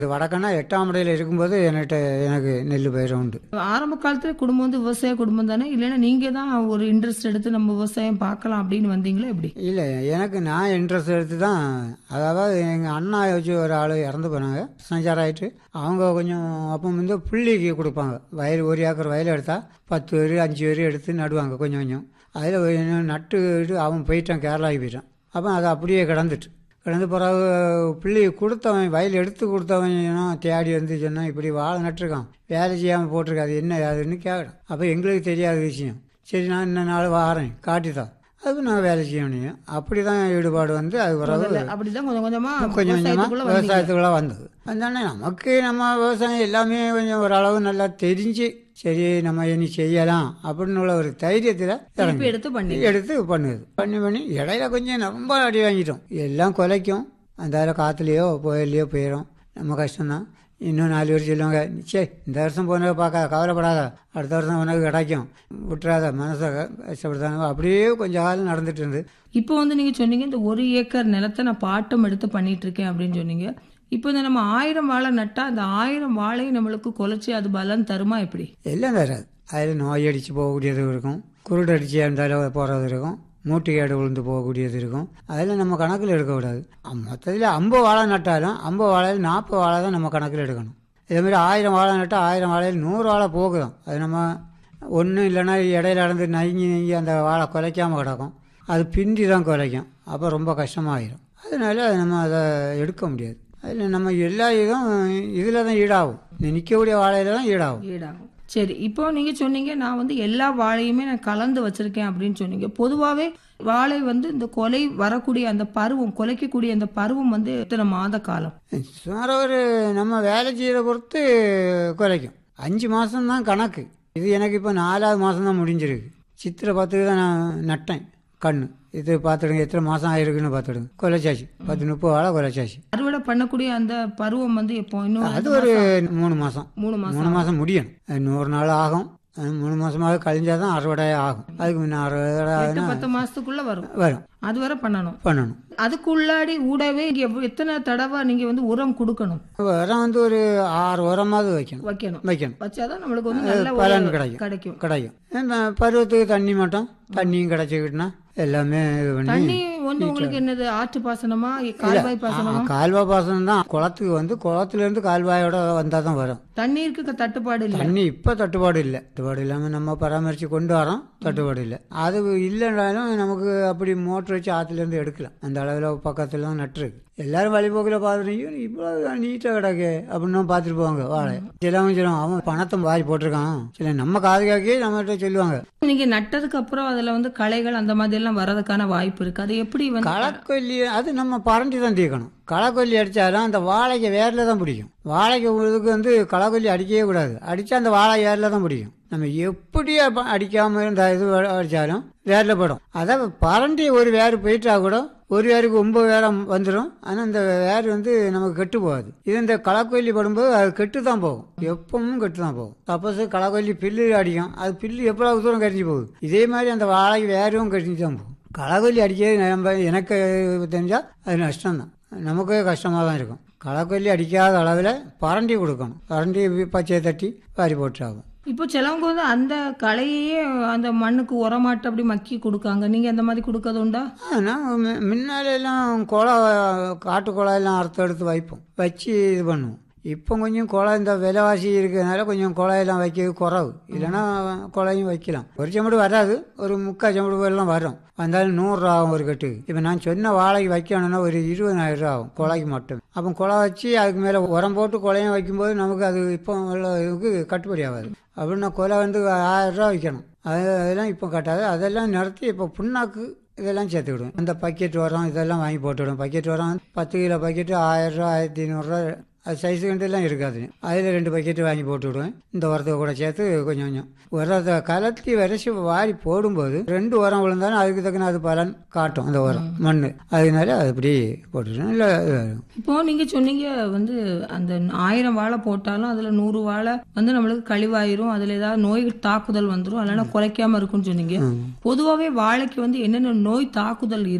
இது வடக்கன்னா எட்டாம் இடையில இருக்கும்போது என்கிட்ட எனக்கு நெல் பயிரும் உண்டு ஆரம்ப காலத்துல குடும்பம் வந்து விவசாய குடும்பம் தானே இல்லைன்னா நீங்க தான் ஒரு இன்ட்ரெஸ்ட் எடுத்து நம்ம விவசாயம் பார்க்கலாம் அப்படின்னு வந்தீங்களா எப்படி இல்லை எனக்கு நான் இன்ட்ரெஸ்ட் எடுத்து தான் அதாவது எங்கள் அண்ணா வச்சு ஒரு ஆள் இறந்து போனாங்க சஞ்சாரம் ஆயிட்டு அவங்க கொஞ்சம் அப்போ வந்து புள்ளிக்கு கொடுப்பாங்க வயல் ஒரு ஏக்கர் வயல் எடுத்தால் பத்து பேர் அஞ்சு பேர் எடுத்து நடுவாங்க கொஞ்சம் கொஞ்சம் அதில் நட்டு அவன் போயிட்டான் கேரளாவுக்கு போயிட்டான் அப்போ அது அப்படியே கிடந்துட்டு கிடந்து பிறகு பிள்ளை கொடுத்தவன் வயல் எடுத்து கொடுத்தவன் தேடி வந்து சொன்னான் இப்படி வாழை நட்டுருக்கான் வேலை செய்யாமல் போட்டிருக்காது என்ன அதுன்னு கேட்குறான் அப்போ எங்களுக்கு தெரியாத விஷயம் சரி நான் இன்ன நாள் வாரேன் காட்டித்தான் அதுக்கு நான் வேலை செய்யணும் அப்படி தான் ஈடுபாடு வந்து அது பிறகு அப்படிதான் கொஞ்சம் கொஞ்சமா கொஞ்சம் கொஞ்சமாக விவசாயத்துக்குள்ள வந்தீங்க. விவசாயத்துக்குள்ள வந்தது அதனால நமக்கு நம்ம விவசாயம் எல்லாமே கொஞ்சம் ஓரளவு நல்லா தெரிஞ்சு சரி நம்ம இனி செய்யலாம் அப்படின்னு உள்ள ஒரு தைரியத்தில் திருப்பி எடுத்து பண்ணி எடுத்து பண்ணுது பண்ணி பண்ணி இடையில கொஞ்சம் ரொம்ப அடி வாங்கிட்டோம் எல்லாம் குலைக்கும் அந்த காற்றுலையோ புயல்லையோ போயிடும் நம்ம கஷ்டம்தான் இன்னும் நாலு பேர் சொல்லுவாங்க சே இந்த வருஷம் போனதை பார்க்காத கவலைப்படாத அடுத்த வருஷம் உனக்கு கிடைக்கும் விட்டுறாத மனசை கஷ்டப்படுத்தாங்க அப்படியே கொஞ்சம் காலம் நடந்துட்டு இருந்து இப்போ வந்து நீங்க சொன்னீங்க இந்த ஒரு ஏக்கர் நிலத்தை நான் பாட்டம் எடுத்து பண்ணிட்டு இருக்கேன் அப்படின்னு சொன்னீங்க இப்போ இந்த நம்ம ஆயிரம் வாழை நட்டா அந்த ஆயிரம் வாழையும் நம்மளுக்கு குலைச்சி அது பலன் தருமா எப்படி எல்லாம் தராது அதில் நோய் அடித்து போகக்கூடியது இருக்கும் குருடு அடித்து இருந்தாலும் போகிறது இருக்கும் மூட்டைக்காடு விழுந்து போகக்கூடியது இருக்கும் அதில் நம்ம கணக்கில் எடுக்கக்கூடாது மொத்தத்தில் ஐம்பது வாழை நட்டாலும் ஐம்பது வாழையில் நாற்பது வாழை தான் நம்ம கணக்கில் எடுக்கணும் இதே மாதிரி ஆயிரம் வாழை நட்டால் ஆயிரம் வாழையில் நூறு வாழை போகுதான் அது நம்ம ஒன்றும் இல்லைன்னா இடையில நடந்து நைங்கி நெங்கி அந்த வாழை குலைக்காமல் கிடக்கும் அது பிந்தி தான் குலைக்கும் அப்போ ரொம்ப கஷ்டமாயிடும் அதனால நம்ம அதை எடுக்க முடியாது அதில் நம்ம எல்லா இதுவும் இதில் தான் ஈடாகும் இந்த நிற்கக்கூடிய வாழையில தான் ஈடாகும் ஈடாகும் சரி இப்போ நீங்க சொன்னீங்க நான் வந்து எல்லா வாழையுமே நான் கலந்து வச்சிருக்கேன் அப்படின்னு சொன்னீங்க பொதுவாகவே வாழை வந்து இந்த கொலை வரக்கூடிய அந்த பருவம் கொலைக்கக்கூடிய அந்த பருவம் வந்து எத்தனை மாத காலம் சுமார் ஒரு நம்ம வேலை செய்கிற பொறுத்து குறைக்கும் அஞ்சு மாதம்தான் கணக்கு இது எனக்கு இப்போ நாலாவது மாதம் தான் முடிஞ்சிருக்கு சித்திரை பார்த்துக்கு தான் நான் நட்டேன் கண்ணு இது பார்த்துடுங்க எத்தனை மாதம் ஆயிருக்குன்னு பார்த்துடுங்க கொலைச்சாச்சு பத்து முப்பது வாழை கொலைச்சாச்சு அறுவடை பண்ணக்கூடிய அந்த பருவம் வந்து எப்போ இன்னும் அது ஒரு மூணு மாதம் மூணு மாசம் மூணு மாதம் முடியணும் அது நூறு நாள் ஆகும் அது மூணு மாதமாக கழிஞ்சாதான் அறுவடை ஆகும் அதுக்கு முன்ன அறுவடை எட்டு ஆகுதுன்னா பத்து மாசத்துக்குள்ள வரும் வரும் அது வரை பண்ணணும் பண்ணணும் அதுக்குள்ளாடி ஊடவே இங்க எவ்வ- எத்தனை தடவை நீங்க வந்து உரம் கொடுக்கணும் உரம் வந்து ஒரு ஆறு உரமாவது வைக்கணும் வைக்கணும் வைக்கணும் வச்சாதான் நம்மளுக்கு வந்து நல்ல பலன் ஒரு கிடைக்கும். கிடைக்கும் கிடைக்கும் இந்த பருவத்துக்கு தண்ணி மட்டும் தண்ணியும் கிடைச்சிக்கிட்டுனா எல்லாமே இது பண்ணி தண்ணி வந்து உங்களுக்கு என்னது ஆற்று பாசனமா கால்வாய் பாசனமா ஆ, கால்வாய் பாசனம் தான் குளத்துக்கு வந்து குளத்துல இருந்து கால்வாயோட வந்தால் தான் வரும் தண்ணீருக்கு தட்டுப்பாடு இல்ல தண்ணி இப்போ தட்டுப்பாடு இல்லை தட்டுப்பாடு இல்லாமல் நம்ம பராமரித்து கொண்டு வரோம் தட்டுப்பாடு இல்லை அது இல்லைனாலும் நமக்கு அப்படி மோட்டர் வச்சு ஆற்றுலேருந்து எடுக்கலாம் அந்த அளவில் பக்கத்தில் தான் நட்டுருக்கு எல்லாரும் வழிபோக்கில் பார்த்துட்டு இவ்வளோ நீட்டாக கிடக்கு அப்படின்னு பார்த்துட்டு போவாங்க வாழை சிலவங்க சொல்லுவாங்க அவன் பணத்தை வாரி போட்டிருக்கான் சில நம்ம காது காக்கி நம்மகிட்ட சொல்லுவாங்க நீங்க நட்டதுக்கு அப்புறம் அதுல வந்து களைகள் அந்த மாதிரி எல்லாம் வர்றதுக்கான வாய்ப்பு இருக்கு அது எப்படி வந்து களக்கொல்லி அது நம்ம பரண்டி தான் தீர்க்கணும் களக்கொல்லி அடித்தாலும் அந்த வாழைக்கு வேரில் தான் பிடிக்கும் வாழைக்கு இதுக்கு வந்து களக்கொல்லி அடிக்கவே கூடாது அடித்தா அந்த வாழை ஏரில் தான் பிடிக்கும் நம்ம எப்படி அப்ப அடிக்காம இந்த இது அடித்தாலும் வேரில் படும் அதை பரண்டி ஒரு வேர் போயிட்டா கூட ஒரு வேருக்கு ஒன்பது வேரம் வந்துடும் ஆனால் இந்த வேர் வந்து நமக்கு கெட்டு போகாது இது இந்த களக்கொல்லி படும்போது அது கெட்டு தான் போகும் எப்பவும் கெட்டு தான் போகும் சப்போஸ் களக்கொல்லி பில்லு அடிக்கும் அது பில்லு எவ்வளவு தூரம் கரிஞ்சு போகுது இதே மாதிரி அந்த வாழைக்கு வேரும் கரிஞ்சு தான் போகும் களக்கொல்லி அடிக்கிறது நம்ம எனக்கு தெரிஞ்சால் அது நஷ்டம்தான் நமக்கே கஷ்டமாக தான் இருக்கும் களக்கொல்லி அடிக்காத அளவில் பரண்டி கொடுக்கணும் பரண்டி பச்சையை தட்டி வாரி போட்டாகும் இப்போ சிலவங்க வந்து அந்த களையே அந்த மண்ணுக்கு உரமாட்டு அப்படி மக்கி கொடுக்காங்க நீங்க அந்த மாதிரி கொடுக்கறது உண்டா ஆனால் முன்னால எல்லாம் குளா காட்டு குழாயெல்லாம் அறுத்து எடுத்து வைப்போம் வச்சு இது பண்ணுவோம் இப்போ கொஞ்சம் குளம் இந்த விலைவாசி இருக்கிறதுனால கொஞ்சம் குழாயெல்லாம் வைக்கிறது குறவு இல்லைன்னா குழாயும் வைக்கலாம் ஒரு செம்படு வராது ஒரு முக்கால் செம்படு எல்லாம் வரும் வந்தாலும் நூறுரூவா ஆகும் ஒரு கட்டு இப்போ நான் சொன்ன வாழைக்கு வைக்கணும்னா ஒரு இருபதாயிரம் ரூபா ஆகும் குழாய்க்கு மட்டும் அப்போ குழா வச்சு அதுக்கு மேலே உரம் போட்டு குழையும் வைக்கும்போது நமக்கு அது இப்போ உள்ள இதுக்கு கட்டுப்படி ஆகாது அப்படின்னா குலை வந்து ஆயிரம் ரூபா வைக்கணும் அது அதெல்லாம் இப்போ கட்டாது அதெல்லாம் நிறுத்தி இப்போ புண்ணாக்கு இதெல்லாம் சேர்த்து விடுவேன் அந்த பக்கெட் உரம் இதெல்லாம் வாங்கி போட்டு விடுவேன் பக்கெட் உரம் பத்து கிலோ பக்கெட்டு ஆயிரம் ரூபா ஆயிரத்தி ஐநூறுரூவா அது சைஸு கண்டுலாம் இருக்காது அதில் ரெண்டு பக்கெட்டு வாங்கி போட்டு விடுவேன் இந்த உரத்தை கூட சேர்த்து கொஞ்சம் கொஞ்சம் உரத்தை கலத்தி விரைச்சி வாரி போடும்போது ரெண்டு உரம் விழுந்தாலும் அதுக்கு தக்கன அது பலன் காட்டும் அந்த உரம் மண் அதனால அது இப்படி போட்டுவிடுவேன் இல்லை இப்போ நீங்க சொன்னீங்க வந்து அந்த ஆயிரம் வாழை போட்டாலும் அதுல நூறு வாழை வந்து நம்மளுக்கு கழிவாயிரும் அதுல ஏதாவது நோய் தாக்குதல் வந்துரும் அதனால குலைக்காம இருக்கும்னு சொன்னீங்க பொதுவாவே வாழைக்கு வந்து என்னென்ன நோய் தாக்குதல் இருக்கு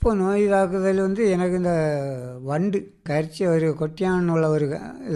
இப்போ நோய் தாக்குதல் வந்து எனக்கு இந்த வண்டு கரிச்சி ஒரு கொட்டியான் உள்ள ஒரு